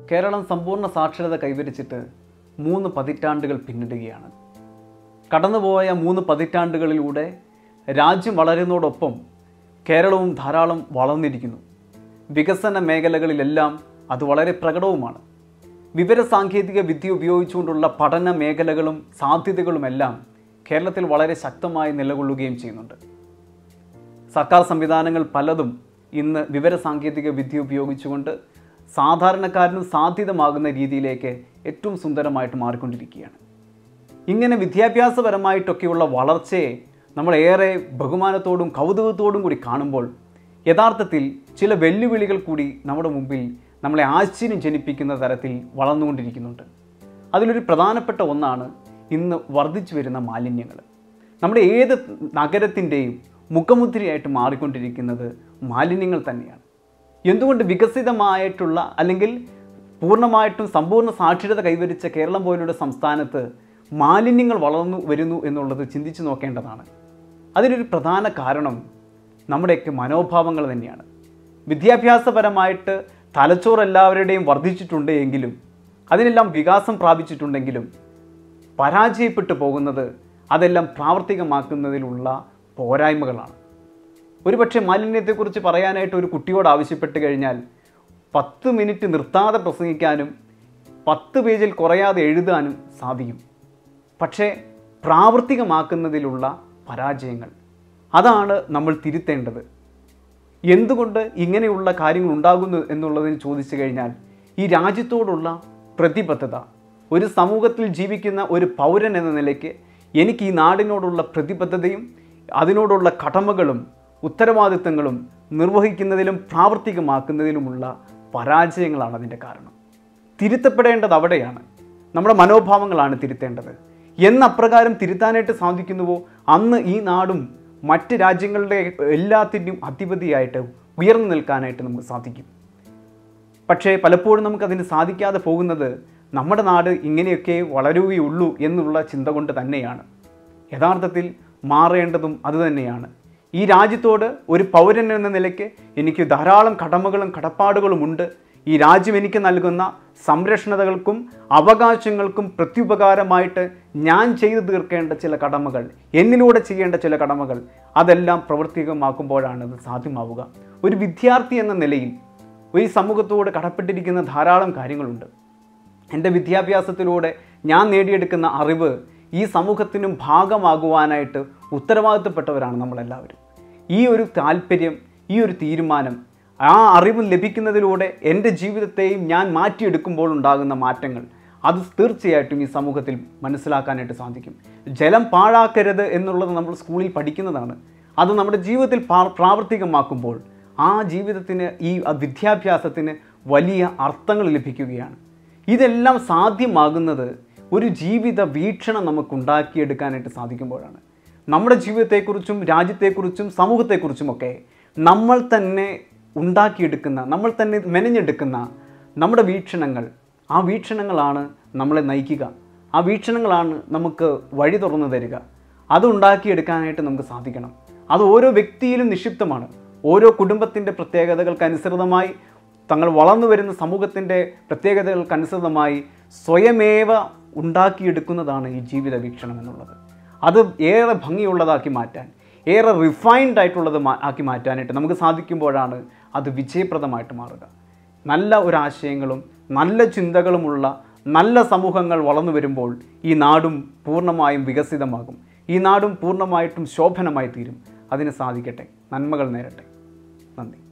കേരളം സമ്പൂർണ്ണ സാക്ഷരത കൈവരിച്ചിട്ട് മൂന്ന് പതിറ്റാണ്ടുകൾ പിന്നിടുകയാണ് കടന്നുപോയ മൂന്ന് പതിറ്റാണ്ടുകളിലൂടെ രാജ്യം വളരുന്നതോടൊപ്പം കേരളവും ധാരാളം വളർന്നിരിക്കുന്നു വികസന മേഖലകളിലെല്ലാം അത് വളരെ പ്രകടവുമാണ് വിവരസാങ്കേതിക വിദ്യ ഉപയോഗിച്ചുകൊണ്ടുള്ള പഠന മേഖലകളും സാധ്യതകളുമെല്ലാം കേരളത്തിൽ വളരെ ശക്തമായി നിലകൊള്ളുകയും ചെയ്യുന്നുണ്ട് സർക്കാർ സംവിധാനങ്ങൾ പലതും ഇന്ന് വിവരസാങ്കേതിക വിദ്യ ഉപയോഗിച്ചുകൊണ്ട് സാധാരണക്കാരനും സാധ്യതമാകുന്ന രീതിയിലേക്ക് ഏറ്റവും സുന്ദരമായിട്ട് മാറിക്കൊണ്ടിരിക്കുകയാണ് ഇങ്ങനെ വിദ്യാഭ്യാസപരമായിട്ടൊക്കെയുള്ള വളർച്ചയെ നമ്മൾ ഏറെ ബഹുമാനത്തോടും കൗതുകത്തോടും കൂടി കാണുമ്പോൾ യഥാർത്ഥത്തിൽ ചില വെല്ലുവിളികൾ കൂടി നമ്മുടെ മുമ്പിൽ നമ്മളെ ആശ്ചര്യം ജനിപ്പിക്കുന്ന തരത്തിൽ വളർന്നുകൊണ്ടിരിക്കുന്നുണ്ട് അതിലൊരു പ്രധാനപ്പെട്ട ഒന്നാണ് ഇന്ന് വർദ്ധിച്ചു വരുന്ന മാലിന്യങ്ങൾ നമ്മുടെ ഏത് നഗരത്തിൻ്റെയും മുഖമുദ്രയായിട്ട് മാറിക്കൊണ്ടിരിക്കുന്നത് മാലിന്യങ്ങൾ തന്നെയാണ് എന്തുകൊണ്ട് വികസിതമായിട്ടുള്ള അല്ലെങ്കിൽ പൂർണ്ണമായിട്ടും സമ്പൂർണ്ണ സാക്ഷരത കൈവരിച്ച കേരളം പോലുള്ള സംസ്ഥാനത്ത് മാലിന്യങ്ങൾ വളർന്നു വരുന്നു എന്നുള്ളത് ചിന്തിച്ചു നോക്കേണ്ടതാണ് അതിനൊരു പ്രധാന കാരണം നമ്മുടെയൊക്കെ മനോഭാവങ്ങൾ തന്നെയാണ് വിദ്യാഭ്യാസപരമായിട്ട് തലച്ചോറ് എല്ലാവരുടെയും വർദ്ധിച്ചിട്ടുണ്ട് എങ്കിലും അതിനെല്ലാം വികാസം പ്രാപിച്ചിട്ടുണ്ടെങ്കിലും പരാജയപ്പെട്ടു പോകുന്നത് അതെല്ലാം പ്രാവർത്തികമാക്കുന്നതിലുള്ള പോരായ്മകളാണ് ഒരുപക്ഷെ മാലിന്യത്തെക്കുറിച്ച് പറയാനായിട്ട് ഒരു കുട്ടിയോട് ആവശ്യപ്പെട്ട് കഴിഞ്ഞാൽ പത്ത് മിനിറ്റ് നിർത്താതെ പ്രസംഗിക്കാനും പത്ത് പേജിൽ കുറയാതെ എഴുതാനും സാധിക്കും പക്ഷേ പ്രാവർത്തികമാക്കുന്നതിലുള്ള പരാജയങ്ങൾ അതാണ് നമ്മൾ തിരുത്തേണ്ടത് എന്തുകൊണ്ട് ഇങ്ങനെയുള്ള കാര്യങ്ങൾ ഉണ്ടാകുന്നു എന്നുള്ളതിന് ചോദിച്ചു കഴിഞ്ഞാൽ ഈ രാജ്യത്തോടുള്ള പ്രതിബദ്ധത ഒരു സമൂഹത്തിൽ ജീവിക്കുന്ന ഒരു പൗരൻ എന്ന നിലയ്ക്ക് എനിക്ക് ഈ നാടിനോടുള്ള പ്രതിബദ്ധതയും അതിനോടുള്ള കടമകളും ഉത്തരവാദിത്തങ്ങളും നിർവഹിക്കുന്നതിലും പ്രാവർത്തികമാക്കുന്നതിലുമുള്ള പരാജയങ്ങളാണ് അതിൻ്റെ കാരണം തിരുത്തപ്പെടേണ്ടത് അവിടെയാണ് നമ്മുടെ മനോഭാവങ്ങളാണ് തിരുത്തേണ്ടത് എന്നപ്രകാരം തിരുത്താനായിട്ട് സാധിക്കുന്നുവോ അന്ന് ഈ നാടും മറ്റ് രാജ്യങ്ങളുടെ എല്ലാത്തിൻ്റെയും അധിപതിയായിട്ട് ഉയർന്നു നിൽക്കാനായിട്ട് നമുക്ക് സാധിക്കും പക്ഷേ പലപ്പോഴും നമുക്കതിന് സാധിക്കാതെ പോകുന്നത് നമ്മുടെ നാട് ഇങ്ങനെയൊക്കെ വളരുകയുള്ളൂ എന്നുള്ള ചിന്ത കൊണ്ട് തന്നെയാണ് യഥാർത്ഥത്തിൽ മാറേണ്ടതും അതുതന്നെയാണ് ഈ രാജ്യത്തോട് ഒരു പൗരൻ എന്ന നിലയ്ക്ക് എനിക്ക് ധാരാളം കടമകളും കടപ്പാടുകളുമുണ്ട് ഈ രാജ്യം എനിക്ക് നൽകുന്ന സംരക്ഷണതകൾക്കും അവകാശങ്ങൾക്കും പ്രത്യുപകാരമായിട്ട് ഞാൻ ചെയ്തു തീർക്കേണ്ട ചില കടമകൾ എന്നിലൂടെ ചെയ്യേണ്ട ചില കടമകൾ അതെല്ലാം പ്രവർത്തികമാക്കുമ്പോഴാണ് അത് സാധ്യമാവുക ഒരു വിദ്യാർത്ഥി എന്ന നിലയിൽ ഈ സമൂഹത്തോട് കടപ്പെട്ടിരിക്കുന്ന ധാരാളം കാര്യങ്ങളുണ്ട് എൻ്റെ വിദ്യാഭ്യാസത്തിലൂടെ ഞാൻ നേടിയെടുക്കുന്ന അറിവ് ഈ സമൂഹത്തിനും ഭാഗമാകുവാനായിട്ട് ഉത്തരവാദിത്തപ്പെട്ടവരാണ് നമ്മളെല്ലാവരും ഈ ഒരു താല്പര്യം ഈ ഒരു തീരുമാനം ആ അറിവ് ലഭിക്കുന്നതിലൂടെ എൻ്റെ ജീവിതത്തെയും ഞാൻ മാറ്റിയെടുക്കുമ്പോൾ ഉണ്ടാകുന്ന മാറ്റങ്ങൾ അത് തീർച്ചയായിട്ടും ഈ സമൂഹത്തിൽ മനസ്സിലാക്കാനായിട്ട് സാധിക്കും ജലം പാഴാക്കരുത് എന്നുള്ളത് നമ്മൾ സ്കൂളിൽ പഠിക്കുന്നതാണ് അത് നമ്മുടെ ജീവിതത്തിൽ പ്രാ- പ്രാവർത്തികമാക്കുമ്പോൾ ആ ജീവിതത്തിന് ഈ വിദ്യാഭ്യാസത്തിന് വലിയ അർത്ഥങ്ങൾ ലഭിക്കുകയാണ് ഇതെല്ലാം സാധ്യമാകുന്നത് ഒരു ജീവിത വീക്ഷണം നമുക്ക് ഉണ്ടാക്കിയെടുക്കാനായിട്ട് സാധിക്കുമ്പോഴാണ് നമ്മുടെ ജീവിതത്തെക്കുറിച്ചും രാജ്യത്തെക്കുറിച്ചും സമൂഹത്തെക്കുറിച്ചുമൊക്കെ നമ്മൾ തന്നെ ഉണ്ടാക്കിയെടുക്കുന്ന നമ്മൾ തന്നെ മെനഞ്ഞെടുക്കുന്ന നമ്മുടെ വീക്ഷണങ്ങൾ ആ വീക്ഷണങ്ങളാണ് നമ്മളെ നയിക്കുക ആ വീക്ഷണങ്ങളാണ് നമുക്ക് വഴി തുറന്നു തരിക അത് ഉണ്ടാക്കിയെടുക്കാനായിട്ട് നമുക്ക് സാധിക്കണം അത് ഓരോ വ്യക്തിയിലും നിക്ഷിപ്തമാണ് ഓരോ കുടുംബത്തിൻ്റെ പ്രത്യേകതകൾക്കനുസൃതമായി തങ്ങൾ വളർന്നു വരുന്ന സമൂഹത്തിൻ്റെ പ്രത്യേകതകൾക്കനുസൃതമായി സ്വയമേവ ഉണ്ടാക്കിയെടുക്കുന്നതാണ് ഈ ജീവിത വീക്ഷണം എന്നുള്ളത് അത് ഏറെ ഭംഗിയുള്ളതാക്കി മാറ്റാൻ ഏറെ റിഫൈൻഡ് ആയിട്ടുള്ളത് മാ- ആക്കി മാറ്റാനായിട്ട് നമുക്ക് സാധിക്കുമ്പോഴാണ് അത് വിജയപ്രദമായിട്ട് മാറുക നല്ല ഒരു ആശയങ്ങളും നല്ല ചിന്തകളുമുള്ള നല്ല സമൂഹങ്ങൾ വളർന്നു വരുമ്പോൾ ഈ നാടും പൂർണ്ണമായും വികസിതമാകും ഈ നാടും പൂർണ്ണമായിട്ടും ശോഭനമായി തീരും അതിന് സാധിക്കട്ടെ നന്മകൾ നേരട്ടെ നന്ദി